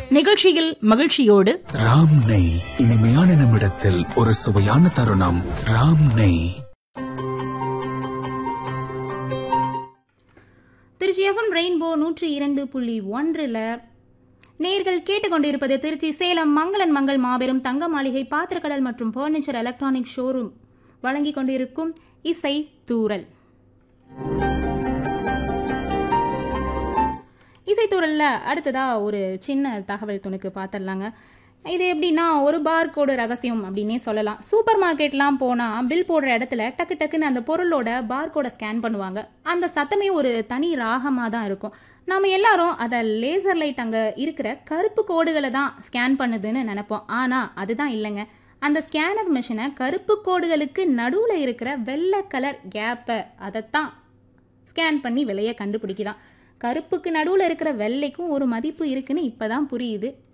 நிகழ்ச்சியில் மகிழ்ச்சியோடு ராம் நெய் இனிமையான நிமிடத்தில் ஒரு சுவையான தருணம் ராம் நெய் திருச்சி எஃப்எம் ரெயின்போ நூற்றி இரண்டு புள்ளி ஒன்றில் நேர்கள் கேட்டுக்கொண்டிருப்பது திருச்சி சேலம் மங்களன் மங்கள் மாபெரும் தங்க மாளிகை பாத்திரக்கடல் மற்றும் ஃபர்னிச்சர் எலக்ட்ரானிக் ஷோரூம் வழங்கிக் கொண்டிருக்கும் இசை தூரல் இசைத்தூரல்ல அடுத்ததா ஒரு சின்ன தகவல் துணுக்கு பார்த்துடலாங்க இது எப்படின்னா ஒரு பார் கோடு ரகசியம் அப்படின்னே சொல்லலாம் சூப்பர் மார்க்கெட்லாம் போனால் பில் போடுற இடத்துல டக்கு டக்குன்னு அந்த பொருளோட பார் கோடை ஸ்கேன் பண்ணுவாங்க அந்த சத்தமே ஒரு தனி ராகமாக தான் இருக்கும் நம்ம எல்லாரும் அதை லேசர் லைட் அங்கே இருக்கிற கருப்பு கோடுகளை தான் ஸ்கேன் பண்ணுதுன்னு நினைப்போம் ஆனால் அதுதான் இல்லைங்க அந்த ஸ்கேனர் மிஷினை கருப்பு கோடுகளுக்கு நடுவில் இருக்கிற வெள்ளை கலர் கேப்பை அதைத்தான் ஸ்கேன் பண்ணி விலையை கண்டுபிடிக்கலாம் கருப்புக்கு நடுவில் இருக்கிற வெள்ளைக்கும் ஒரு மதிப்பு இருக்குன்னு இப்போ தான் புரியுது